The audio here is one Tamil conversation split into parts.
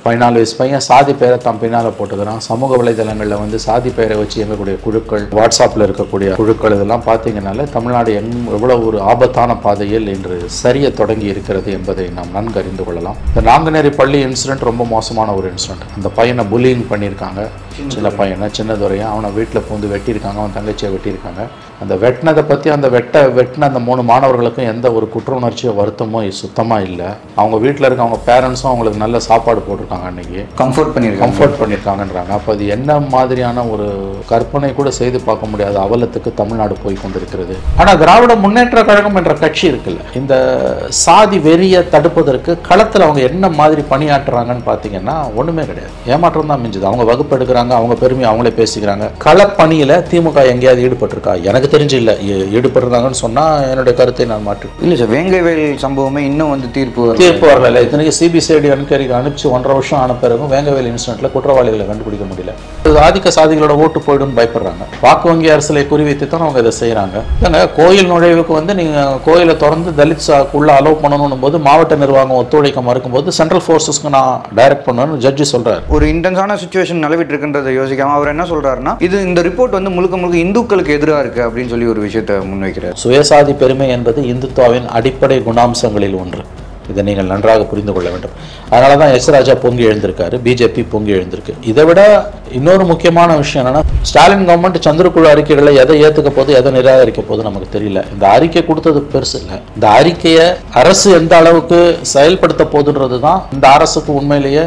பதினாலு வயசு பையன் சாதி பெயரை தன் பின்னால் போட்டுக்கிறான் சமூக வலைதளங்களில் வந்து சாதி பெயரை வச்சு இயங்கக்கூடிய குழுக்கள் வாட்ஸ்அப்பில் இருக்கக்கூடிய குழுக்கள் இதெல்லாம் பார்த்தீங்கனால தமிழ்நாடு எங் எவ்வளோ ஒரு ஆபத்தான பாதையில் இன்று சரிய தொடங்கி இருக்கிறது என்பதை நாம் நன்கு அறிந்து கொள்ளலாம் இந்த நாங்குநேரி பள்ளி இன்சிடென்ட் ரொம்ப மோசமான ஒரு இன்சிடென்ட் அந்த பையனை புல்லிங் பண்ணியிருக்காங்க சின்ன பையனை சின்னதுரையும் அவனை வீட்டில் பூந்து வெட்டியிருக்காங்க அவன் தங்கச்சியை வெட்டியிருக்காங்க அந்த வெட்டினதை பற்றி அந்த வெட்ட வெட்டின அந்த மூணு மாணவர்களுக்கும் எந்த ஒரு குற்ற உணர்ச்சியோ வருத்தமோ சுத்தமாக இல்லை அவங்க வீட்டில் இருக்க அவங்க பேரண்ட்ஸும் அவங்களுக்கு நல்ல சாப்பாடு போட்டிருக்காங்க அன்னைக்கு கம்ஃபர்ட் பண்ணியிருக்காங்க கம்ஃபர்ட் பண்ணியிருக்காங்கன்றாங்க அப்போ அது என்ன மாதிரியான ஒரு கற்பனை கூட செய்து பார்க்க முடியாத அவலத்துக்கு தமிழ்நாடு போய் கொண்டிருக்கிறது ஆனால் திராவிட முன்னேற்ற கழகம் என்ற கட்சி இருக்குல்ல இந்த சாதி வெறியை தடுப்பதற்கு களத்தில் அவங்க என்ன மாதிரி பணியாற்றுறாங்கன்னு பார்த்தீங்கன்னா ஒன்றுமே கிடையாது ஏமாற்றம் தான் மிஞ்சுது அவங்க வகுப்பு எடுக்கிறாங்க அவங்க பெருமையை அவங்களே பேசிக்கிறாங்க களப்பணியில் திமுக எங்கேயாவது ஈடுபட்டிருக்கா எனக்கு தெரிஞ்சு இல்லை ஈ- ஈடுபட்டிருந்தாங்கன்னு சொன்னால் என்னுடைய கருத்தை நான் மாற்றி இல்லை சார் வேங்கைவேல் சம்பவமே இன்னும் வந்து தீர்ப்பு வரல. தீர்ப்பு வரல இத்தனைக்கு சிபிசிஐடி என்கொயரிக்கு அனுப்பிச்சு ஒன்றரை வருஷம் ஆன பிறகும் வேங்கவேல் இன்சிடென்ட்ல குற்றவாளிகளை கண்டுபிடிக்க முடியல இது ஆதிக்க சாதிகளோட ஓட்டு போயிடும்னு பயப்படுறாங்க வாக்கு வங்கி அரசியலை குறிவைத்து தான் அவங்க இதை செய்றாங்க ஏங்க கோயில் நுழைவுக்கு வந்து நீங்க கோயிலை திறந்து தலித் உள்ள அலோவ் பண்ணணும் போது மாவட்ட நிர்வாகம் ஒத்துழைக்க மறுக்கும்போது சென்ட்ரல் ஃபோர்ஸஸ்க்கு நான் டைரக்ட் பண்ணணும்னு ஜட்ஜி சொல்றாரு ஒரு இன்டென்ஸான சுச்சுவேஷன் நிலவிட்டு இருக்குன்றதை யோசிக்காம அவர் என்ன சொல்றாருன்னா இது இந்த ரிப்போர்ட் வந்து முழுக்க முழுக்க இந்துக்களுக்கு எதிராக இருக்கு அப்படின்னு சொல்லி ஒரு விஷயத்தை முன்வைக்கிறார் சுயசாதி பெருமை என்பது இந்துத்துவாவின் அடிப்படை குணாம்சங்களில் ஒன்று இதை நீங்கள் நன்றாக புரிந்து கொள்ள வேண்டும் அதனால தான் எஸ் ராஜா பொங்கி எழுந்திருக்காரு பிஜேபி பொங்கி எழுந்திருக்கு இதை விட இன்னொரு முக்கியமான விஷயம் என்னன்னா ஸ்டாலின் கவர்மெண்ட் சந்திரகுழு அறிக்கைகளை எதை ஏற்றுக்க போகுது எதை நிராகரிக்க போகுது நமக்கு தெரியல இந்த அறிக்கை கொடுத்தது பெருசு இல்லை இந்த அறிக்கையை அரசு எந்த அளவுக்கு செயல்படுத்த போகுதுன்றது தான் இந்த அரசுக்கு உண்மையிலேயே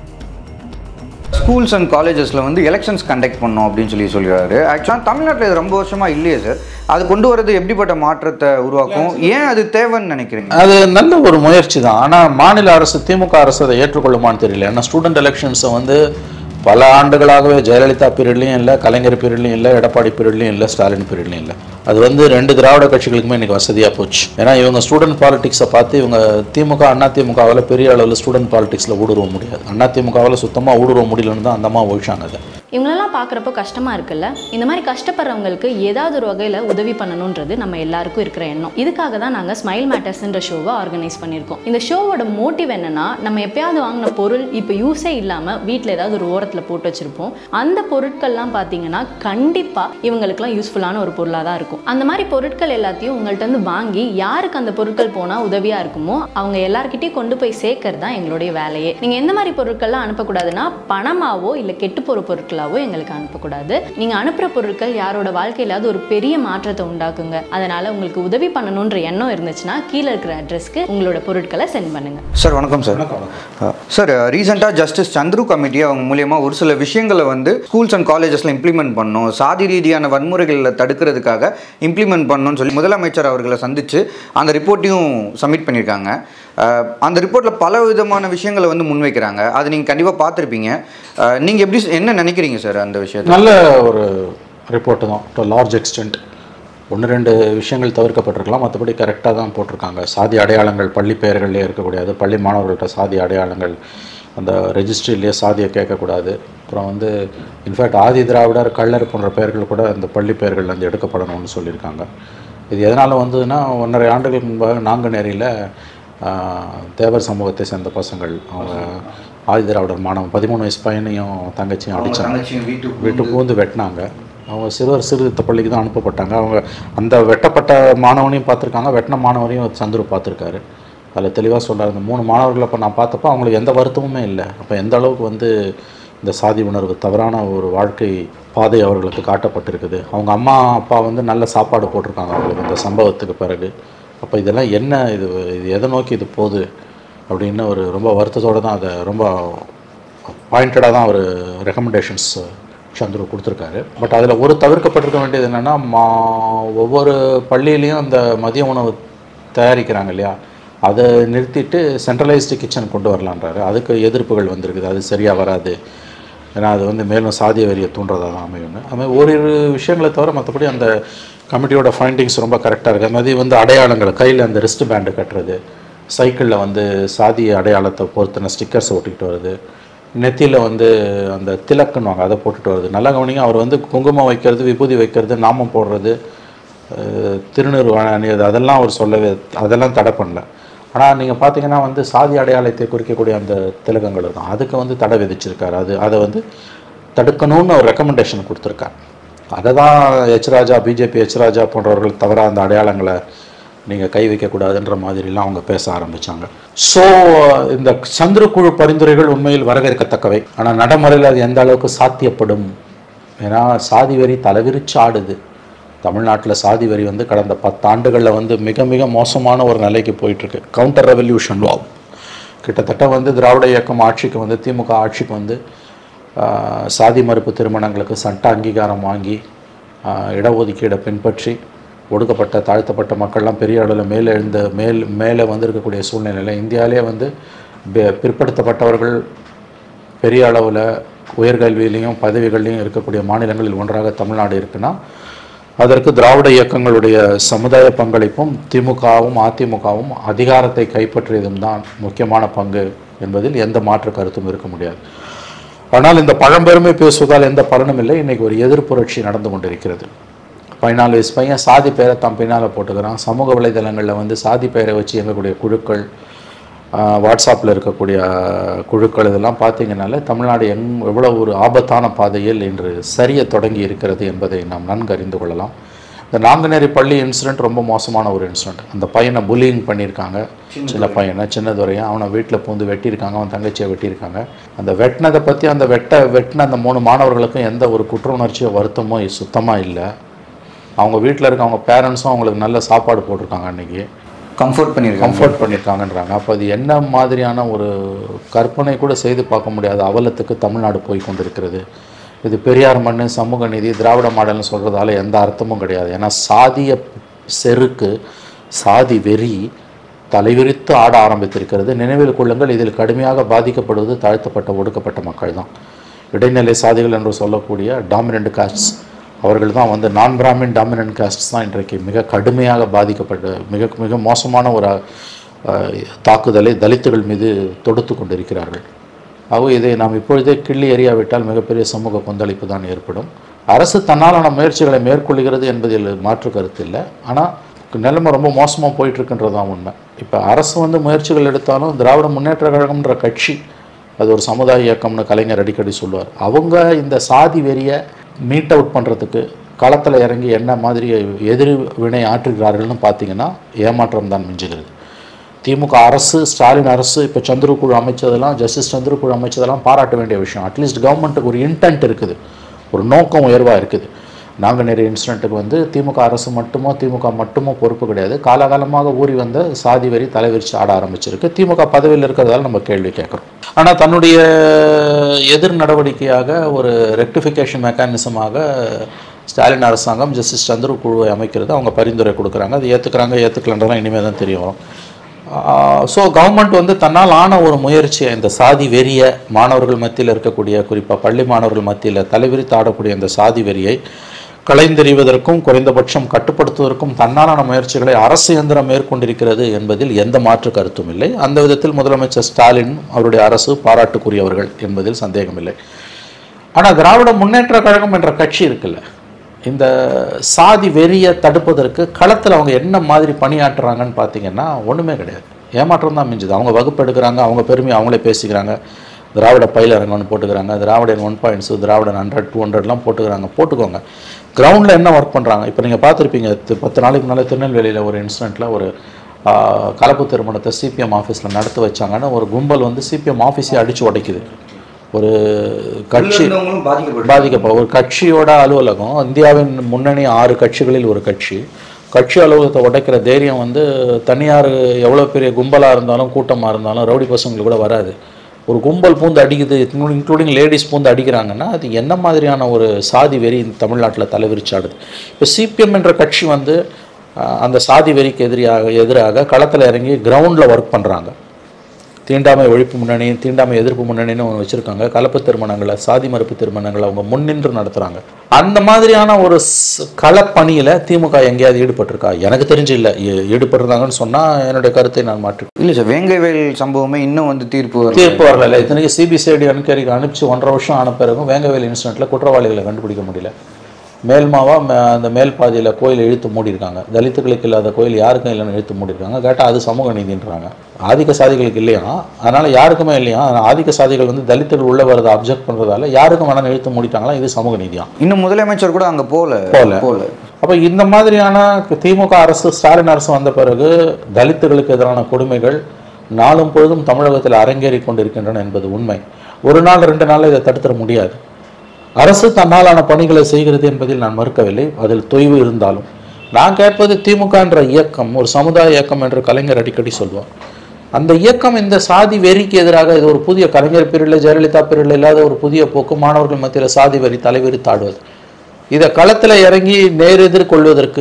ஸ்கூல்ஸ் அண்ட் காலேஜஸில் வந்து எலெக்ஷன்ஸ் கண்டக்ட் பண்ணோம் அப்படின்னு சொல்லி சொல்கிறாரு ஆக்சுவலாக தமிழ்நாட்டில் இது ரொம்ப வருஷமாக இல்லையே சார் அது கொண்டு வரது எப்படிப்பட்ட மாற்றத்தை உருவாக்கும் ஏன் அது தேவைன்னு நினைக்கிறீங்க அது நல்ல ஒரு முயற்சி தான் ஆனால் மாநில அரசு திமுக அரசு அதை ஏற்றுக்கொள்ளுமான்னு தெரியல ஏன்னா ஸ்டூடெண்ட் எலெக்ஷன்ஸை வந்து பல ஆண்டுகளாகவே ஜெயலலிதா பீரியட்லையும் இல்லை கலைஞர் பீரியட்லையும் இல்லை எடப்பாடி பீரியட்லையும் இல்லை ஸ்டாலின் பீரியட்லையும் இல்லை அது வந்து ரெண்டு திராவிட கட்சிகளுக்குமே இன்னைக்கு வசதியாக போச்சு ஏன்னா இவங்க ஸ்டூடெண்ட் பாலிடிக்ஸை பார்த்து இவங்க திமுக அண்ணா திமுகவால் பெரிய அளவில் ஸ்டூடெண்ட் பாலிடிக்ஸில் ஊடுருவ முடியாது அண்ணா திமுகவால் சுத்தமாக ஊடுருவ முடியலன்னு தான் அந்த அம்மா ஒழிச்சாங்க அதை இவங்களெல்லாம் பார்க்குறப்போ கஷ்டமாக இருக்குல்ல இந்த மாதிரி கஷ்டப்படுறவங்களுக்கு ஏதாவது ஒரு வகையில் உதவி பண்ணணுன்றது நம்ம எல்லாருக்கும் இருக்கிற எண்ணம் இதுக்காக தான் நாங்கள் ஸ்மைல் மேட்டர்ஸ்ன்ற ஷோவை ஆர்கனைஸ் பண்ணியிருக்கோம் இந்த ஷோவோட மோட்டிவ் என்னன்னா நம்ம எப்பயாவது வாங்கின பொருள் இப்போ யூஸே இல்லாமல் வீட்டில் ஏதாவது ஒரு ஓரத்தில் போட்டு வச்சுருப்போம் அந்த பொருட்கள்லாம் பார்த்தீங்கன்னா கண்டிப்பாக இவங்களுக்குலாம் யூஸ்ஃபுல்லான ஒரு பொருளாக தான் இருக்கும் அந்த மாதிரி பொருட்கள் எல்லாத்தையும் உங்கள்ட்ட இருந்து வாங்கி யாருக்கு அந்த பொருட்கள் போனால் உதவியாக இருக்குமோ அவங்க எல்லார்கிட்டயும் கொண்டு போய் சேர்க்கறது தான் எங்களுடைய வேலையே நீங்கள் எந்த மாதிரி பொருட்கள்லாம் அனுப்பக்கூடாதுன்னா பணமாவோ இல்லை கெட்டு போகிற பொருட்களாவோ எங்களுக்கு அனுப்பக்கூடாது நீங்கள் அனுப்புகிற பொருட்கள் யாரோட வாழ்க்கையிலாவது ஒரு பெரிய மாற்றத்தை உண்டாக்குங்க அதனால் உங்களுக்கு உதவி பண்ணணுன்ற எண்ணம் இருந்துச்சுன்னா கீழே இருக்கிற அட்ரஸ்க்கு உங்களோட பொருட்களை சென்ட் பண்ணுங்கள் சார் வணக்கம் சார் சார் ரீசெண்டாக ஜஸ்டிஸ் சந்துரு கமிட்டி அவங்க மூலியமாக ஒரு சில விஷயங்களை வந்து ஸ்கூல்ஸ் அண்ட் காலேஜஸில் இம்ப்ளிமெண்ட் பண்ணணும் சாதி ரீதியான வன்முறைகளை தடுக்கிறதுக்காக இம்ப்ளிமெண்ட் பண்ணணும்னு சொல்லி முதலமைச்சர் அவர்களை சந்தித்து அந்த ரிப்போர்ட்டையும் சப்மிட் பண்ணியிருக்காங்க அஹ், அந்த ரிப்போர்ட்டில் பல விதமான விஷயங்களை வந்து முன்வைக்கிறாங்க அது நீங்கள் கண்டிப்பாக பார்த்துருப்பீங்க நீங்கள் எப்படி என்ன நினைக்கிறீங்க சார் அந்த விஷயத்தை நல்ல ஒரு ரிப்போர்ட்டு தான் டு லார்ஜ் எக்ஸ்டென்ட் ஒன்று ரெண்டு விஷயங்கள் தவிர்க்கப்பட்டிருக்கலாம் மற்றபடி கரெக்டாக தான் போட்டிருக்காங்க சாதி அடையாளங்கள் பள்ளி பெயர்கள்லேயே இருக்கக்கூடாது பள்ளி மாணவர்கள்ட்ட சாதி அடையாளங்கள் அந்த ரெஜிஸ்ட்ரியிலேயே சாதியை கேட்கக்கூடாது அப்புறம் வந்து இன்ஃபேக்ட் ஆதி திராவிடர் கள்ளர் போன்ற பெயர்கள் கூட அந்த பள்ளி பெயர்கள் வந்து எடுக்கப்படணும்னு சொல்லியிருக்காங்க இது எதனால் வந்ததுன்னா ஒன்றரை ஆண்டுகளுக்கு முன்பாக நாங்குநேரியில் தேவர் சமூகத்தை சேர்ந்த பசங்கள் அவங்க ஆதி திராவிடர் மாணவன் பதிமூணு வயசு பையனையும் தங்கச்சியும் அடித்தாங்க வீட்டு பூந்து வெட்டினாங்க அவங்க சிறுவர் சீர்திருத்த பள்ளிக்கு தான் அனுப்பப்பட்டாங்க அவங்க அந்த வெட்டப்பட்ட மாணவனையும் பார்த்துருக்காங்க வெட்டின மாணவரையும் சந்துரு பார்த்துருக்காரு அதில் தெளிவாக சொல்றாரு அந்த மூணு மாணவர்களை அப்போ நான் பார்த்தப்போ அவங்களுக்கு எந்த வருத்தமுமே இல்லை அப்போ எந்த அளவுக்கு வந்து இந்த சாதி உணர்வு தவறான ஒரு வாழ்க்கை பாதை அவர்களுக்கு காட்டப்பட்டிருக்குது அவங்க அம்மா அப்பா வந்து நல்ல சாப்பாடு போட்டிருக்காங்க அவங்களுக்கு இந்த சம்பவத்துக்கு பிறகு அப்போ இதெல்லாம் என்ன இது இது எதை நோக்கி இது போகுது அப்படின்னு ஒரு ரொம்ப வருத்தத்தோடு தான் அதை ரொம்ப பாயிண்டடாக தான் அவர் ரெக்கமெண்டேஷன்ஸ் சந்துரு கொடுத்துருக்காரு பட் அதில் ஒரு தவிர்க்கப்பட்டிருக்க வேண்டியது என்னென்னா மா ஒவ்வொரு பள்ளியிலையும் அந்த மதிய உணவு தயாரிக்கிறாங்க இல்லையா அதை நிறுத்திட்டு சென்ட்ரலைஸ்டு கிச்சன் கொண்டு வரலான்றாரு அதுக்கு எதிர்ப்புகள் வந்திருக்குது அது சரியாக வராது ஏன்னா அது வந்து மேலும் சாதிய வரியை தூண்டுறதா தான் அமையும்னு அதுமாதிரி ஓரிரு விஷயங்களை தவிர மற்றபடி அந்த கமிட்டியோட ஃபைண்டிங்ஸ் ரொம்ப கரெக்டாக இருக்குது அது மாதிரி வந்து அடையாளங்கள் கையில் அந்த ரிஸ்ட் பேண்டு கட்டுறது சைக்கிளில் வந்து சாதிய அடையாளத்தை பொறுத்தின ஸ்டிக்கர்ஸ் ஒட்டிக்கிட்டு வருது நெத்தியில் வந்து அந்த திலக்குன்னுவாங்க அதை போட்டுட்டு வருது நல்லா கவனிங்க அவர் வந்து குங்குமம் வைக்கிறது விபூதி வைக்கிறது நாமம் போடுறது அஹ், திருநீர் அணியது அதெல்லாம் அவர் சொல்லவே அதெல்லாம் தடை பண்ணல ஆனால் நீங்கள் பார்த்தீங்கன்னா வந்து சாதி அடையாளத்தை குறிக்கக்கூடிய அந்த திலகங்கள் இருக்கும் அதுக்கு வந்து தடை விதிச்சிருக்காரு அது அதை வந்து தடுக்கணும்னு ஒரு ரெக்கமெண்டேஷன் கொடுத்துருக்காரு அதை தான் H Raja BJP H Raja போன்றவர்கள் தவிர அந்த அடையாளங்களை நீங்கள் கை வைக்கக்கூடாதுன்ற மாதிரிலாம் அவங்க பேச ஆரம்பித்தாங்க ஸோ இந்த சந்திரக்குழு பரிந்துரைகள் உண்மையில் வரவேற்கத்தக்கவை ஆனால் நடைமுறையில் அது எந்த அளவுக்கு சாத்தியப்படும் ஏன்னா சாதி வரி தலைவிரிச்சு ஆடுது தமிழ்நாட்டில் சாதி வரி வந்து கடந்த பத்தாண்டுகளில் வந்து மிக மிக மோசமான ஒரு நிலைக்கு போயிட்டுருக்கு கவுண்டர் ரெவல்யூஷன் வாவ் கிட்டத்தட்ட வந்து திராவிட இயக்கம் ஆட்சிக்கு வந்து திமுக ஆட்சிக்கு வந்து ஆஹ், சாதி மறுப்பு திருமணங்களுக்கு சட்ட அங்கீகாரம் வாங்கி ஆஹ், இடஒதுக்கீடை பின்பற்றி ஒடுக்கப்பட்ட தாழ்த்தப்பட்ட மக்கள்லாம் பெரிய அளவில் மேலே எழுந்த மேல் மேலே வந்திருக்கக்கூடிய சூழ்நிலையில் இந்தியாவிலே வந்து பெ- பிற்படுத்தப்பட்டவர்கள் பெரிய அளவில் உயர்கல்வியிலையும் பதவிகள்லையும் இருக்கக்கூடிய மாநிலங்களில் ஒன்றாக தமிழ்நாடு இருக்குன்னா அதற்கு திராவிட இயக்கங்களுடைய சமுதாய பங்களிப்பும் திமுகவும் அதிமுகவும் அதிகாரத்தை கைப்பற்றியதும் தான் முக்கியமான பங்கு என்பதில் எந்த மாற்று கருத்தும் இருக்க முடியாது ஆனால் இந்த பழம்பெருமை பேசுவதால் எந்த பலனும் இல்லை இன்னைக்கு ஒரு எதிர்ப்புரட்சி நடந்து கொண்டிருக்கிறது பதினாலு வயசு பையன் சாதி பெயரை தம் பின்னால் போட்டுக்கிறான் சமூக வலைதளங்களில் வந்து சாதி பெயரை வச்சு இயங்கக்கூடிய குழுக்கள் வாட்ஸ்அப்பில் இருக்கக்கூடிய குழுக்கள் இதெல்லாம் பார்த்தீங்கனால தமிழ்நாடு எங் எவ்வளோ ஒரு ஆபத்தான பாதையில் இன்று சரிய தொடங்கி இருக்கிறது என்பதை நாம் நன்கு அறிந்து கொள்ளலாம் இந்த நாங்குநேரி பள்ளி இன்சிடென்ட் ரொம்ப மோசமான ஒரு இன்சிடென்ட் அந்த பையனை புல்லிங் பண்ணியிருக்காங்க சின்ன பையனை சின்னதுரையும் அவனை வீட்டில் பூந்து வெட்டியிருக்காங்க அவன் தங்கச்சியை வெட்டியிருக்காங்க அந்த வெட்டினதை பற்றி அந்த வெட்ட வெட்டின அந்த மூணு மாணவர்களுக்கும் எந்த ஒரு குற்ற உணர்ச்சியோ வருத்தமோ சுத்தமாக இல்லை அவங்க வீட்டில் இருக்க அவங்க பேரண்ட்ஸும் அவங்களுக்கு நல்ல சாப்பாடு போட்டிருக்காங்க அன்றைக்கி கம்ஃபர்ட் பண்ணியிருக்காங்க கம்ஃபர்ட் பண்ணியிருக்காங்கன்றாங்க அப்போ அது என்ன மாதிரியான ஒரு கற்பனை கூட செய்து பார்க்க முடியாத அவலத்துக்கு தமிழ்நாடு போய் கொண்டிருக்கிறது இது பெரியார் மண்ணு சமூக நீதி திராவிட மாடல்னு சொல்கிறதால எந்த அர்த்தமும் கிடையாது ஏன்னா சாதிய செருக்கு சாதி வெறி தலைவிரித்து ஆட ஆரம்பித்திருக்கிறது நினைவில் கொள்ளுங்கள் இதில் கடுமையாக பாதிக்கப்படுவது தாழ்த்தப்பட்ட ஒடுக்கப்பட்ட மக்கள் தான் இடைநிலை சாதிகள் என்று சொல்லக்கூடிய டாமினண்ட் காஸ்ட்ஸ் அவர்கள் தான் வந்து நான் பிராமின் டாமினன்ட் காஸ்ட்ஸ் தான் இன்றைக்கு மிக கடுமையாக பாதிக்கப்பட்ட மிக மிக மோசமான ஒரு அஹ், தாக்குதலை தலித்துகள் மீது தொடுத்து கொண்டிருக்கிறார்கள் ஆக இதை நாம் இப்பொழுதே கிள்ளி எறியாவிட்டால் மிகப்பெரிய சமூக கொந்தளிப்பு தான் ஏற்படும் அரசு தன்னாலான முயற்சிகளை மேற்கொள்கிறது என்பதில் மாற்று கருத்து இல்லை ஆனால் நிலைமை ரொம்ப மோசமாக போயிட்டு இருக்குன்றது தான் உண்மை இப்போ அரசு வந்து முயற்சிகள் எடுத்தாலும் திராவிட முன்னேற்ற கழகம்ன்ற கட்சி அது ஒரு சமுதாய இயக்கம்னு கலைஞர் அடிக்கடி சொல்லுவார் அவங்க இந்த சாதி வெறியை மீட் அவுட் பண்ணுறதுக்கு களத்தில் இறங்கி என்ன மாதிரி எதிர் வினை ஆற்றுகிறார்கள்னு பார்த்தீங்கன்னா ஏமாற்றம் தான் மிஞ்சுகிறது திமுக அரசு ஸ்டாலின் அரசு இப்போ சந்திர குழு அமைச்சதெல்லாம் ஜஸ்டிஸ் சந்திர குழு அமைச்சதெல்லாம் பாராட்ட வேண்டிய விஷயம் அட்லீஸ்ட் கவர்மெண்ட்டுக்கு ஒரு இன்டென்ட் இருக்குது ஒரு நோக்கம் உயர்வாக இருக்குது நாங்குநேரி இன்சிடென்ட்டுக்கு வந்து திமுக அரசு மட்டுமோ திமுக மட்டுமோ பொறுப்பு கிடையாது காலகாலமாக ஊறி வந்த சாதி வரி தலைவிரிச்சு ஆட ஆரம்பிச்சிருக்கு திமுக பதவியில் இருக்கிறதால நம்ம கேள்வி கேட்குறோம் ஆனால் தன்னுடைய எதிர் நடவடிக்கையாக ஒரு ரெக்டிஃபிகேஷன் மெக்கானிசமாக ஸ்டாலின் அரசாங்கம் ஜஸ்டிஸ் சந்திர குழுவை அமைக்கிறது அவங்க பரிந்துரை கொடுக்குறாங்க அது ஏற்றுக்கிறாங்க ஏற்றுக்கலன்றலாம் இனிமேல் தான் தெரிய வரும் ஸோ கவர்மெண்ட் வந்து தன்னால் ஆன ஒரு முயற்சியை இந்த சாதி வெறிய மாணவர்கள் மத்தியில் இருக்கக்கூடிய குறிப்பாக பள்ளி மாணவர்கள் மத்தியில் தலைவிரித்து ஆடக்கூடிய இந்த சாதி வெறியை களைந்தெறிவதற்கும் குறைந்தபட்சம் கட்டுப்படுத்துவதற்கும் தன்னாலான முயற்சிகளை அரசு இயந்திரம் மேற்கொண்டிருக்கிறது என்பதில் எந்த மாற்று கருத்தும் இல்லை அந்த விதத்தில் முதலமைச்சர் ஸ்டாலின் அவருடைய அரசு பாராட்டுக்குரியவர்கள் என்பதில் சந்தேகமில்லை ஆனால் திராவிட முன்னேற்ற கழகம் என்ற கட்சி இருக்குல்ல இந்த சாதி வெறியை தடுப்பதற்கு களத்தில் அவங்க என்ன மாதிரி பணியாற்றுறாங்கன்னு பார்த்தீங்கன்னா ஒன்றுமே கிடையாது ஏமாற்றம் தான் மிஞ்சுது அவங்க வகுப்பு எடுக்கிறாங்க அவங்க பெருமை அவங்களே பேசிக்கிறாங்க திராவிட பயிலரங்கம்னு போட்டுக்கிறாங்க திராவிடன் ஒன் பாயிண்ட்ஸு திராவிடன் ஹண்ட்ரட் டூ ஹண்ட்ரட்லாம் போட்டுக்கிறாங்க போட்டுக்கோங்க கிரவுண்டில் என்ன ஒர்க் பண்ணுறாங்க இப்போ நீங்கள் பார்த்துருப்பீங்க தி- பத்து நாளைக்கு முன்னால் திருநெல்வேலியில் ஒரு இன்சிடெண்ட்டில் ஒரு ஆ, கலப்பு திருமணத்தை சிபிஎம் ஆஃபீஸில் நடத்த வச்சாங்கன்னு ஒரு கும்பல் வந்து சிபிஎம் ஆஃபீஸே அடித்து உடைக்குது ஒரு கட்சி இருந்தவங்களும் பாதிக்கப்பட்டு பாதிக்கப்ப ஒரு கட்சியோட அலுவலகம் இந்தியாவின் முன்னணி ஆறு கட்சிகளில் ஒரு கட்சி கட்சி அலுவலகத்தை உடைக்கிற தைரியம் வந்து தனியார் எவ்வளோ பெரிய கும்பலாக இருந்தாலும் கூட்டமாக இருந்தாலும் ரவுடி பசங்களுக்கு கூட வராது ஒரு கும்பல் பூந்து அடிக்குது இன்க்ளூடிங் லேடிஸ் பூந்து அடிக்கிறாங்கன்னா அது என்ன மாதிரியான ஒரு சாதி வெறி இந்த தமிழ்நாட்டில் தலைவிரிச்சாடுது இப்போ சிபிஎம் என்ற கட்சி வந்து அஹ், அந்த சாதி வெறிக்கு எதிரியாக எதிராக களத்தில் இறங்கி கிரவுண்டில் ஒர்க் பண்ணுறாங்க தீண்டாமை ஒழிப்பு முன்னணி தீண்டாமை எதிர்ப்பு முன்னணின்னு ஒன்று வச்சுருக்காங்க கலப்பு திருமணங்களை சாதி மறுப்பு திருமணங்களை அவங்க முன்னின்று நடத்துகிறாங்க அந்த மாதிரியான ஒரு ஸ்- களப்பணியில் திமுக எங்கேயாவது ஈடுபட்டிருக்கா எனக்கு தெரிஞ்சு இல்லை ஈ- ஈடுபட்டிருந்தாங்கன்னு சொன்னால் என்னுடைய கருத்தை நான் மாற்று இல்லை சார் வேங்கவேல் சம்பவமே இன்னும் வந்து தீர்ப்பு வரல. தீர்ப்பு வரல இத்தனைக்கு சிபிசிஐடி என்கொயரிக்கு அனுப்பிச்சு ஒன்றரை வருஷம் ஆன பிறகும் வேங்கவேல் இன்சிடென்ட்டில் குற்றவாளிகளை கண்டுபிடிக்க முடியல மேல்மாவா ம- அந்த மேல் பாதியில் கோயில் இழுத்து மூடியிருக்காங்க தலித்துகளுக்கு இல்லாத கோயில் யாருக்கும் இல்லைன்னு இழுத்து மூடியிருக்காங்க கேட்டால் அது சமூக நீதின்றாங்க ஆதிக்க சாதிகளுக்கு இல்லையா அதனால் யாருக்குமே இல்லையா ஆனா ஆதிக்க சாதிகள் வந்து தலித்துகள் உள்ள வரதை அப்செக்ட் பண்ணுறதால யாருக்கும் வேணாலும் இழுத்து மூடிட்டாங்களா இது சமூக நீதியா இன்னும் முதலமைச்சர் கூட அங்க போல போல. போல அப்போ இந்த மாதிரியான திமுக அரசு ஸ்டாலின் அரசு வந்த பிறகு தலித்துகளுக்கு எதிரான கொடுமைகள் நாளும் பொழுதும் தமிழகத்தில் அரங்கேறி கொண்டிருக்கின்றன என்பது உண்மை ஒரு நாள் ரெண்டு நாளில் இதை தடுத்துட முடியாது அரசு தன்னாலான பணிகளை செய்கிறது என்பதில் நான் மறுக்கவில்லை அதில் தொய்வு இருந்தாலும் நான் கேட்பது திமுக என்ற இயக்கம் ஒரு சமுதாய இயக்கம் என்று கலைஞர் அடிக்கடி சொல்வார் அந்த இயக்கம் இந்த சாதி வெறிக்கு எதிராக இது ஒரு புதிய கலைஞர் பீரியடில் ஜெயலலிதா பீரியடில் இல்லாத ஒரு புதிய போக்கு மாணவர்கள் மத்தியில் சாதி வெறி தலைவெறி தாடுவது இதை களத்தில் இறங்கி நேர் எதிர்கொள்வதற்கு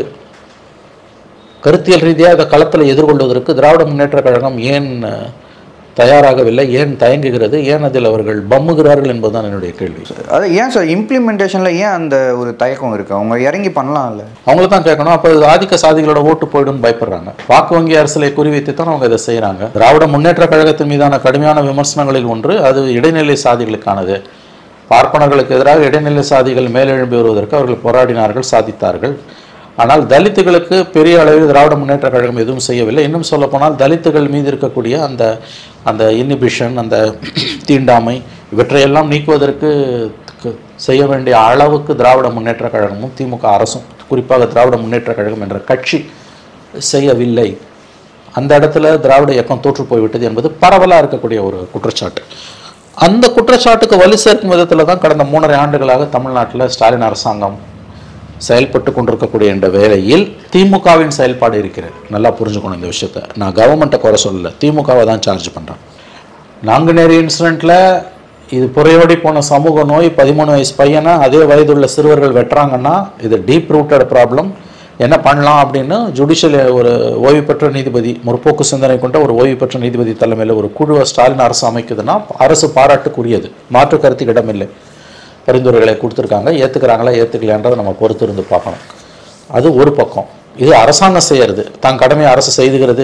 கருத்தியல் ரீதியாக இதை களத்தில் எதிர்கொள்வதற்கு திராவிட முன்னேற்றக் கழகம் ஏன் அஹ், தயாராகவில்லை ஏன் தயங்குகிறது ஏன் அதில் அவர்கள் பம்முகிறார்கள் என்பதுதான் என்னுடைய கேள்வி அது ஏன் சார் இம்ப்ளிமெண்டேஷன்ல ஏன் அந்த ஒரு தயக்கம் இருக்கு அவங்க இறங்கி பண்ணலாம்ல அவங்கள தான் கேட்கணும் அப்போ இது ஆதிக்க சாதிகளோட ஓட்டு போயிடும்னு பயப்படுறாங்க வாக்கு வங்கி அரசியலை குறிவைத்து தான் அவங்க இதை செய்கிறாங்க திராவிட முன்னேற்ற கழகத்தின் மீதான கடுமையான விமர்சனங்களில் ஒன்று அது இடைநிலை சாதிகளுக்கானது பார்ப்பனர்களுக்கு எதிராக இடைநிலை சாதிகள் மேலெழும்பி வருவதற்கு அவர்கள் போராடினார்கள் சாதித்தார்கள் ஆனால் தலித்துகளுக்கு பெரிய அளவில் திராவிட முன்னேற்ற கழகம் எதுவும் செய்யவில்லை இன்னும் சொல்லப்போனால் தலித்துகள் மீது இருக்கக்கூடிய அந்த அந்த இன்ஹிபிஷன் அந்த தீண்டாமை இவற்றையெல்லாம் நீக்குவதற்கு க- செய்ய வேண்டிய அளவுக்கு திராவிட முன்னேற்ற கழகமும் திமுக அரசும் குறிப்பாக திராவிட முன்னேற்ற கழகம் என்ற கட்சி செய்யவில்லை அந்த இடத்துல திராவிட இயக்கம் தோற்று போய்விட்டது என்பது பரவலாக இருக்கக்கூடிய ஒரு குற்றச்சாட்டு அந்த குற்றச்சாட்டுக்கு வலு சேர்க்கும் விதத்தில் தான் கடந்த மூணரை ஆண்டுகளாக தமிழ்நாட்டில் ஸ்டாலின் அரசாங்கம் செயல்பட்டு கொண்டிருக்கக்கூடிய இந்த வேளையில் திமுகவின் செயல்பாடு இருக்கிறது நல்லா புரிஞ்சுக்கணும் இந்த விஷயத்தை நான் கவர்மெண்ட்டை குறை சொல்லல திமுகவை தான் சார்ஜ் பண்ணுறேன் நாங்குநேரி இன்சிடெண்ட்டில் இது புறையோடி போன சமூக நோய் பதிமூணு வயசு பையனை அதே வயதுள்ள சிறுவர்கள் வெட்டுறாங்கன்னா இது டீப் ரூட்டட் ப்ராப்ளம் என்ன பண்ணலாம் அப்படின்னு ஜுடிஷியல் ஒரு ஓய்வு பெற்ற நீதிபதி முற்போக்கு சிந்தனை கொண்ட ஒரு ஓய்வு பெற்ற நீதிபதி தலைமையில் ஒரு குழுவை ஸ்டாலின் அரசு அமைக்குதுன்னா அரசு பாராட்டுக்குரியது மாற்று கருத்துக்கு இடமில்லை பரிந்துரைகளை கொடுத்துருக்காங்க ஏற்றுக்கிறாங்களா ஏற்றுக்கலையான்றதை நம்ம பொறுத்து இருந்து பார்க்கணும் அது ஒரு பக்கம் இது அரசாங்கம் செய்யறது தான் கடமையை அரசு செய்துகிறது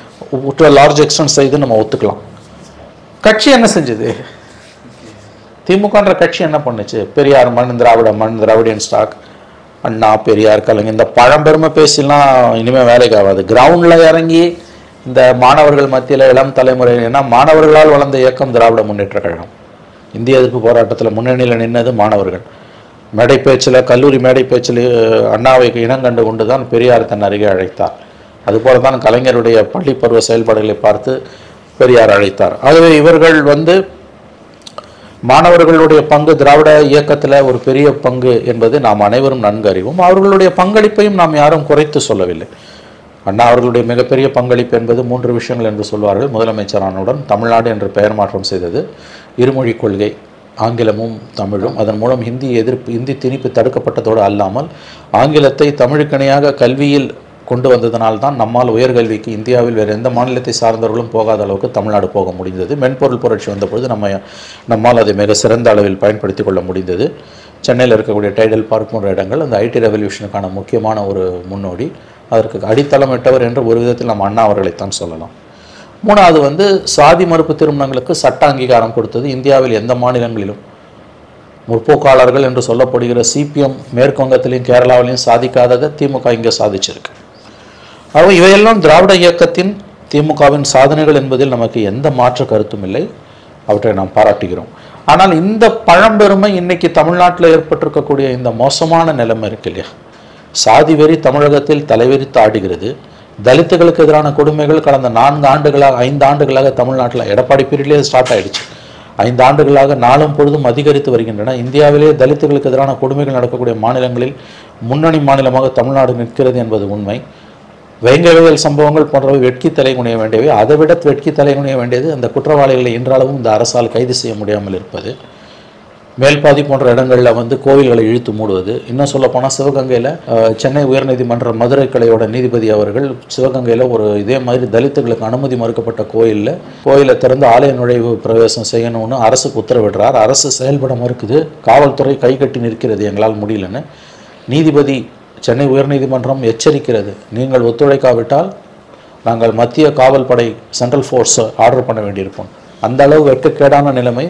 டு லார்ஜ் எக்ஸ்டென்ட் செய்து நம்ம ஒத்துக்கலாம் கட்சி என்ன செஞ்சது திமுகன்ற கட்சி என்ன பண்ணுச்சு பெரியார் மண் திராவிட மண் திராவிடியன் ஸ்டாக் அண்ணா பெரியார் கலைஞர் இந்த பழம்பெருமை பேசிலாம் இனிமேல் வேலைக்கு ஆகாது கிரவுண்டில் இறங்கி இந்த மாணவர்கள் மத்தியில் இளம் தலைமுறை ஏன்னா மாணவர்களால் வளர்ந்த இயக்கம் திராவிட முன்னேற்ற கழகம் இந்திய எதிர்ப்பு போராட்டத்தில் முன்னணியில் நின்னது மாணவர்கள் மேடை பேச்சில் கல்லூரி மேடை பேச்சில் அண்ணாவை இனங்கண்டு கொண்டு தான் பெரியார் தன் அருகே அழைத்தார் அதுபோல தான் கலைஞருடைய பள்ளி பருவ செயல்பாடுகளை பார்த்து பெரியார் அழைத்தார் ஆகவே இவர்கள் வந்து மாணவர்களுடைய பங்கு திராவிட இயக்கத்தில் ஒரு பெரிய பங்கு என்பது நாம் அனைவரும் நன்கு அறிவோம் அவர்களுடைய பங்களிப்பையும் நாம் யாரும் குறைத்து சொல்லவில்லை அண்ணா அவர்களுடைய மிகப்பெரிய பங்களிப்பு என்பது மூன்று விஷயங்கள் என்று சொல்வார்கள் முதலமைச்சரானவுடன் தமிழ்நாடு என்று பெயர் மாற்றம் செய்தது இருமொழிக் கொள்கை ஆங்கிலமும் தமிழும் அதன் மூலம் ஹிந்தி எதிர்ப்பு ஹிந்தி திணிப்பு தடுக்கப்பட்டதோடு அல்லாமல் ஆங்கிலத்தை தமிழுக்கிணையாக கல்வியில் கொண்டு வந்ததனால் தான் நம்மால் உயர்கல்விக்கு இந்தியாவில் வேறு எந்த மாநிலத்தை சார்ந்தவர்களும் போகாத அளவுக்கு தமிழ்நாடு போக முடிந்தது மென்பொருள் புரட்சி வந்தபொழுது நம்ம நம்மால் அதை மிக சிறந்த அளவில் பயன்படுத்தி கொள்ள முடிந்தது சென்னையில் இருக்கக்கூடிய டைடல் பார்க் போன்ற இடங்கள் அந்த ஐடி ரெவல்யூஷனுக்கான முக்கியமான ஒரு முன்னோடி அதற்கு அடித்தளமிட்டவர் என்று ஒரு விதத்தில் நம்ம அண்ணா அவர்களைத்தான் சொல்லலாம் மூணாவது வந்து சாதி மறுப்பு திருமணங்களுக்கு சட்ட அங்கீகாரம் கொடுத்தது இந்தியாவில் எந்த மாநிலங்களிலும் முற்போக்காளர்கள் என்று சொல்லப்படுகிற சிபிஎம் மேற்கு வங்கத்திலையும் கேரளாவிலையும் சாதிக்காததை திமுக இங்கே சாதிச்சிருக்கு ஆக இவையெல்லாம் திராவிட இயக்கத்தின் திமுகவின் சாதனைகள் என்பதில் நமக்கு எந்த மாற்று கருத்தும் இல்லை அவற்றை நாம் பாராட்டுகிறோம் ஆனால் இந்த பழம்பெருமை இன்னைக்கு தமிழ்நாட்டில் ஏற்பட்டிருக்கக்கூடிய இந்த மோசமான நிலைமை இருக்கு இல்லையா சாதி வெறி தமிழகத்தில் தலைவெறித்து ஆடுகிறது தலித்துகளுக்கு எதிரான கொடுமைகள் கடந்த நான்கு ஆண்டுகளாக ஐந்து ஆண்டுகளாக தமிழ்நாட்டில் எடப்பாடி பீரியட்லேயே ஸ்டார்ட் ஆயிடுச்சு ஐந்து ஆண்டுகளாக நாளும் பொழுதும் அதிகரித்து வருகின்றன இந்தியாவிலே தலித்துகளுக்கு எதிரான கொடுமைகள் நடக்கக்கூடிய மாநிலங்களில் முன்னணி மாநிலமாக தமிழ்நாடு நிற்கிறது என்பது உண்மை வேங்கவியல் சம்பவங்கள் போன்றவை வெட்கி தலை குனிய வேண்டியவை அதை விட வெட்கி தலை குனிய வேண்டியது அந்த குற்றவாளிகளை இன்றளவும் இந்த அரசால் கைது செய்ய முடியாமல் இருப்பது மேல்பாதி போன்ற இடங்களில் வந்து கோவில்களை இழுத்து மூடுவது இன்னும் சொல்லப்போனால் சிவகங்கையில் அஹ், சென்னை உயர்நீதிமன்ற மதுரை கிளையோட நீதிபதி அவர்கள் சிவகங்கையில் ஒரு இதே மாதிரி தலித்துகளுக்கு அனுமதி மறுக்கப்பட்ட கோயிலில் கோயிலை திறந்து ஆலய நுழைவு பிரவேசம் செய்யணும்னு அரசுக்கு உத்தரவிடுறார் அரசு செயல்பட மறுக்குது காவல்துறை கை கட்டி நிற்கிறது எங்களால் முடியலன்னு நீதிபதி சென்னை உயர்நீதிமன்றம் எச்சரிக்கிறது நீங்கள் ஒத்துழைக்காவிட்டால் நாங்கள் மத்திய காவல் படை சென்ட்ரல் ஃபோர்ஸ் ஆர்டர் பண்ண வேண்டியிருப்போம் அந்த அளவு வெட்கக்கேடான நிலைமை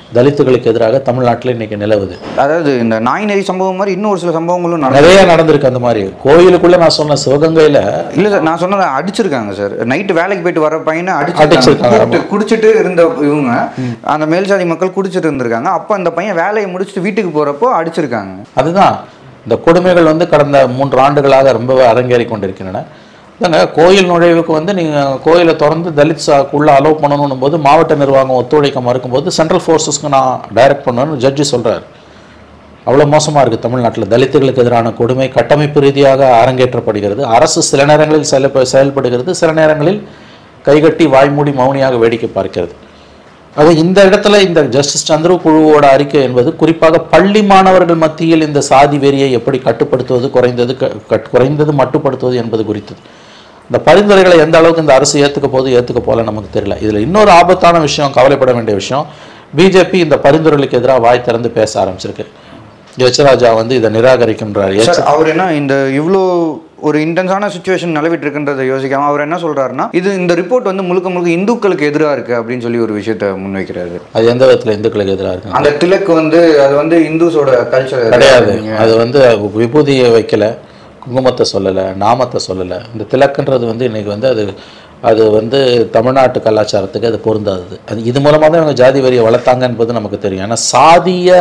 தலித்துகளுக்கு எதிராக தமிழ்நாட்டில் இன்னைக்கு நிலவுது அதாவது இந்த நாய் நெறி சம்பவம் மாதிரி இன்னும் ஒரு சில சம்பவங்களும் நடந்து நிறைய நடந்திருக்கு அந்த மாதிரி கோயிலுக்குள்ள நான் சொன்ன சிவகங்கையில இல்ல சார் நான் சொன்னதை அடிச்சிருக்காங்க சார் நைட்டு வேலைக்கு போயிட்டு வர பையனை அடிச்சிருக்காங்க, அடிச்சிருக்காங்க கூப்பிட்டு- குடிச்சிட்டு இருந்த இவங்க அந்த மேல்சாதி மக்கள் குடிச்சிட்டு இருந்திருக்காங்க அப்போ அந்த பையன் வேலையை முடிச்சுட்டு வீட்டுக்கு போறப்போ அடிச்சிருக்காங்க அதுதான் இந்த கொடுமைகள் வந்து கடந்த மூன்று ஆண்டுகளாக ரொம்ப அரங்கேறி கொண்டிருக்கின்றன இதாங்க கோயில் நுழைவுக்கு வந்து நீங்கள் கோயிலை திறந்து தலித் சாக்குள்ளே அலோவ் பண்ணணும் போது மாவட்ட நிர்வாகம் ஒத்துழைக்க மறுக்கும்போது சென்ட்ரல் ஃபோர்ஸஸ்க்கு நான் டைரக்ட் பண்ணணும்னு ஜட்ஜி சொல்கிறார் அவ்வளோ மோசமாக இருக்குது தமிழ்நாட்டில் தலித்துகளுக்கு எதிரான கொடுமை கட்டமைப்பு ரீதியாக அரங்கேற்றப்படுகிறது அரசு சில நேரங்களில் செயல்ப செயல்படுகிறது சில நேரங்களில் கைகட்டி வாய்மூடி மௌனியாக வேடிக்கை பார்க்கிறது அது இந்த இடத்துல இந்த ஜஸ்டிஸ் சந்திரு குழுவோட அறிக்கை என்பது குறிப்பாக பள்ளி மாணவர்கள் மத்தியில் இந்த சாதி வெறியை எப்படி கட்டுப்படுத்துவது குறைந்தது க- கட்- குறைந்தது மட்டுப்படுத்துவது என்பது குறித்தது இந்த பரிந்துரைகளை எந்த அளவுக்கு இந்த அரசு ஏற்றுக்க போது ஏற்றுக்க போல நமக்கு தெரியல இதில் இன்னொரு ஆபத்தான விஷயம் கவலைப்பட வேண்டிய விஷயம் பிஜேபி இந்த பரிந்துரைகளுக்கு எதிராக வாய் திறந்து பேச ஆரம்பிச்சிருக்கு யச்சராஜா வந்து இதை நிராகரிக்கின்றார் எச் சார் அவர் என்ன இந்த இவ்வளோ ஒரு இன்டென்ஸான சுச்சுவேஷன் நிலவிட்டு இருக்குன்றதை யோசிக்காம அவர் என்ன சொல்றாருன்னா இது இந்த ரிப்போர்ட் வந்து முழுக்க முழுக்க இந்துக்களுக்கு எதிராக இருக்கு அப்படின்னு சொல்லி ஒரு விஷயத்த முன்வைக்கிறாரு அது எந்த விதத்தில் இந்துக்களுக்கு எதிராக இருக்கு அந்த திலக்கு வந்து அது வந்து இந்துஸோட கல்ச்சர் கிடையாது அது வந்து விபூதியை வைக்கல குங்குமத்தை சொல்லலை நாமத்தை சொல்லலை இந்த திலக்குன்றது வந்து இன்னைக்கு வந்து அது அது வந்து தமிழ்நாட்டு கலாச்சாரத்துக்கு அது பொருந்தாதது அது இது மூலமாக தான் இவங்க ஜாதி வரியை வளர்த்தாங்க என்பது நமக்கு தெரியும் ஏன்னா சாதிய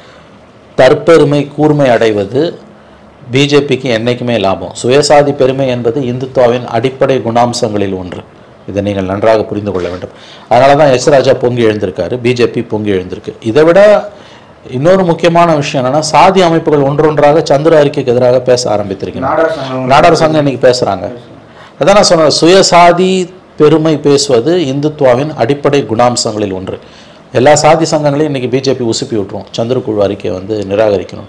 தற்பெருமை கூர்மை அடைவது பிஜேபிக்கு என்றைக்குமே லாபம் சுயசாதி பெருமை என்பது இந்துத்துவாவின் அடிப்படை குணாம்சங்களில் ஒன்று இதை நீங்கள் நன்றாக புரிந்து கொள்ள வேண்டும் அதனால தான் எஸ் ராஜா பொங்கி எழுந்திருக்காரு பிஜேபி பொங்கி எழுந்திருக்கு இதை விட இன்னொரு முக்கியமான விஷயம் என்னன்னா சாதி அமைப்புகள் ஒன்றொன்றாக சந்திர அறிக்கைக்கு எதிராக பேச ஆரம்பித்திருக்கிறாங்க நாடார் சங்கம் நாடார் சங்கம் இன்னைக்கு பேசுறாங்க அதான் நான் சொன்னேன் சுயசாதி பெருமை பேசுவது இந்துத்துவாவின் அடிப்படை குணாம்சங்களில் ஒன்று எல்லா சாதி சங்கங்களையும் இன்னைக்கு பிஜேபி உசுப்பி விட்டுரும் சந்திரகுழு அறிக்கையை வந்து நிராகரிக்கணும்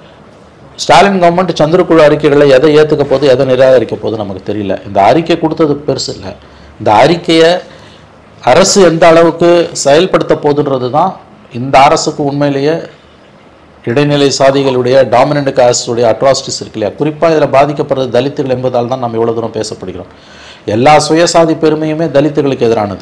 ஸ்டாலின் கவர்மெண்ட் சந்திரகுழு அறிக்கைகளை எதை ஏற்றுக்க போது எதை நிராகரிக்க போது நமக்கு தெரியல இந்த அறிக்கை கொடுத்தது பெருசு இல்லை இந்த அறிக்கையை அரசு எந்த அளவுக்கு செயல்படுத்த போகுதுன்றது தான் இந்த அரசுக்கு உண்மையிலேயே இடைநிலை சாதிகளுடைய டாமினண்ட் காஸ்டுடைய அட்ராசிட்டிஸ் இருக்கு இல்லையா குறிப்பாக இதில் பாதிக்கப்படுறது தலித்துகள் என்பதால் தான் நம்ம இவ்வளோ தூரம் பேசப்படுகிறோம் எல்லா சுயசாதி பெருமையுமே தலித்துகளுக்கு எதிரானது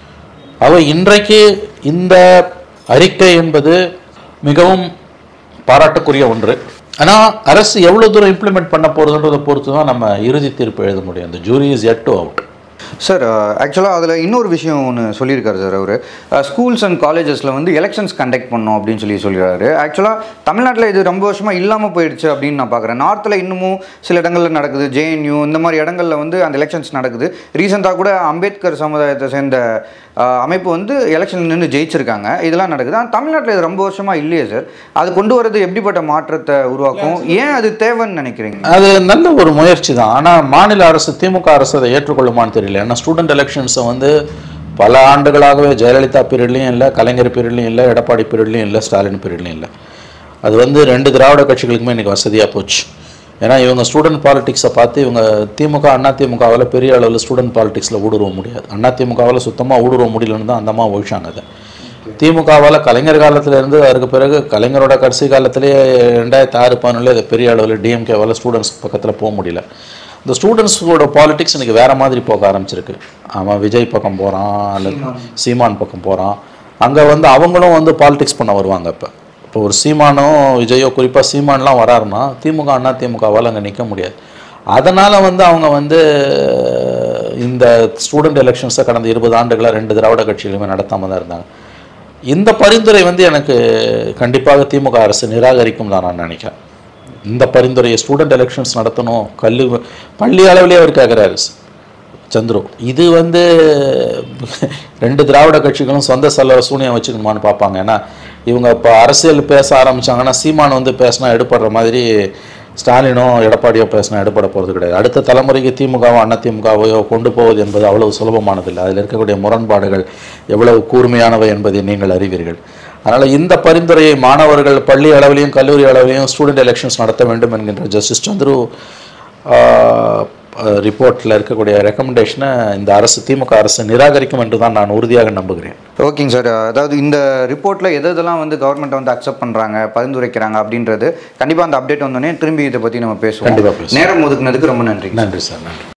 அவை இன்றைக்கு இந்த அறிக்கை என்பது மிகவும் பாராட்டுக்குரிய ஒன்று ஆனால் அரசு எவ்வளோ தூரம் இம்ப்ளிமெண்ட் பண்ண போகிறதுன்றதை பொறுத்து தான் நம்ம இறுதி தீர்ப்பு எழுத முடியும் இந்த jury is yet to out sir ஆக்சுவலாக அதில் இன்னொரு விஷயம் ஒன்று சொல்லியிருக்காரு சார் அவர் ஸ்கூல்ஸ் அண்ட் காலேஜஸில் வந்து எலெக்ஷன்ஸ் கண்டக்ட் பண்ணோம் அப்படின்னு சொல்லி சொல்லியிருக்காரு ஆக்சுவலாக தமிழ்நாட்டில் இது ரொம்ப வருஷமாக இல்லாமல் போயிடுச்சு அப்படின்னு நான் பார்க்குறேன் நார்த்தில் இன்னமும் சில இடங்களில் நடக்குது ஜேஎன்யூ இந்த மாதிரி இடங்களில் வந்து அந்த எலெக்ஷன்ஸ் நடக்குது ரீசெண்டாக கூட அம்பேத்கர் சமுதாயத்தை சேர்ந்த அஹ், அமைப்பு வந்து எலெக்ஷன் நின்று ஜெயிச்சிருக்காங்க இதெல்லாம் நடக்குது ஆனால் தமிழ்நாட்டில் இது ரொம்ப வருஷமாக இல்லையே சார் அது கொண்டு வரது எப்படிப்பட்ட மாற்றத்தை உருவாக்கும் ஏன் அது தேவைன்னு நினைக்கிறீங்க அது நல்ல ஒரு முயற்சி தான் ஆனால் மாநில அரசு திமுக அரசு அதை ஏற்றுக்கொள்ளுமான்னு தெரியல ஏன்னா ஸ்டூடெண்ட் எலெக்ஷன்ஸை வந்து பல ஆண்டுகளாகவே ஜெயலலிதா பீரியட்லையும் இல்லை கலைஞர் பீரியட்லையும் இல்லை எடப்பாடி பீரியட்லையும் இல்லை ஸ்டாலின் பீரியட்லையும் இல்லை அது வந்து ரெண்டு திராவிட கட்சிகளுக்குமே இன்றைக்கி வசதியாக போச்சு ஏன்னா இவங்க ஸ்டூடெண்ட் பாலிடிக்ஸை பார்த்து இவங்க திமுக அண்ணா திமுகவில் பெரிய அளவில் ஸ்டூடெண்ட் பாலிடிக்ஸில் ஊடுருவ முடியாது அண்ணா திமுகவில் சுத்தமாக ஊடுருவ முடியலன்னு தான் அந்தமாக ஒழிச்சாங்க அதை திமுகவால் கலைஞர் காலத்துல இருந்து அதுக்கு பிறகு கலைஞரோட கடைசி காலத்திலேயே ரெண்டாயிரத்தி ஆறு பதினொன்றில் இது பெரிய அளவில் டிஎம்கேவால் ஸ்டூடெண்ட்ஸ் பக்கத்தில் போக முடியல இந்த ஸ்டூடெண்ட்ஸோட பாலிடிக்ஸ் இன்னைக்கு வேற மாதிரி போக ஆரம்பிச்சிருக்கு அவன் விஜய் பக்கம் போகிறான் அல்லது சீமான் பக்கம் போகிறான் அங்கே வந்து அவங்களும் வந்து பாலிடிக்ஸ் பண்ண வருவாங்க இப்போ இப்போ ஒரு சீமானோ விஜயோ குறிப்பாக சீமான்லாம் வராருன்னா திமுக அண்ணா திமுகவால் அங்கே நிற்க முடியாது அதனால் வந்து அவங்க வந்து இந்த ஸ்டூடெண்ட் எலெக்ஷன்ஸை கடந்த இருபது ஆண்டுகளாக ரெண்டு திராவிட கட்சிகளுமே நடத்தாமல் தான் இருந்தாங்க இந்த பரிந்துரை வந்து எனக்கு கண்டிப்பாக திமுக அரசு நிராகரிக்கும் தான் நான் நினைக்கிறேன் இந்த பரிந்துரையை ஸ்டூடெண்ட் எலெக்ஷன்ஸ் நடத்தணும் கல்லு பள்ளி அளவிலே அவர் கேட்குறாரு சந்துரு இது வந்து ரெண்டு திராவிட கட்சிகளும் சொந்த செலவு சூனியம் வச்சுக்கணுமான்னு பார்ப்பாங்க ஏன்னா இவங்க இப்போ அரசியல் பேச ஆரம்பிச்சாங்கன்னா சீமான் வந்து பேசினா எடுப்படுற மாதிரி ஸ்டாலினோ எடப்பாடியோ பேசினா எடுபட போகிறது கிடையாது அடுத்த தலைமுறைக்கு திமுகவோ அண்ணா திமுகவையோ கொண்டு போவது என்பது அவ்வளவு சுலபமானதில்லை அதில் இருக்கக்கூடிய முரண்பாடுகள் எவ்வளவு கூர்மையானவை என்பதை நீங்கள் அறிவீர்கள் அதனால் இந்த பரிந்துரையை மாணவர்கள் பள்ளி அளவிலையும் கல்லூரி அளவிலையும் ஸ்டூடெண்ட் எலெக்ஷன்ஸ் நடத்த வேண்டும் என்கின்ற ஜஸ்டிஸ் சந்துரு ரிப்போர்ட்டில் இருக்கக்கூடிய ரெக்கமெண்டேஷனை இந்த அரசு திமுக அரசு நிராகரிக்கும் என்று தான் நான் உறுதியாக நம்புகிறேன் ஓகேங்க சார் அதாவது இந்த ரிப்போர்ட்டில் எது எதெல்லாம் வந்து கவர்மெண்ட் வந்து அக்செப்ட் பண்ணுறாங்க பரிந்துரைக்கிறாங்க அப்படின்றது கண்டிப்பாக அந்த அப்டேட் வந்தோடனே திரும்பி இதை பற்றி நம்ம பேசுவோம் கண்டிப்பா பேசுவோம். நேரம் ஒதுக்குனதுக்கு ரொம்ப நன்றி நன்றி சார் நன்றி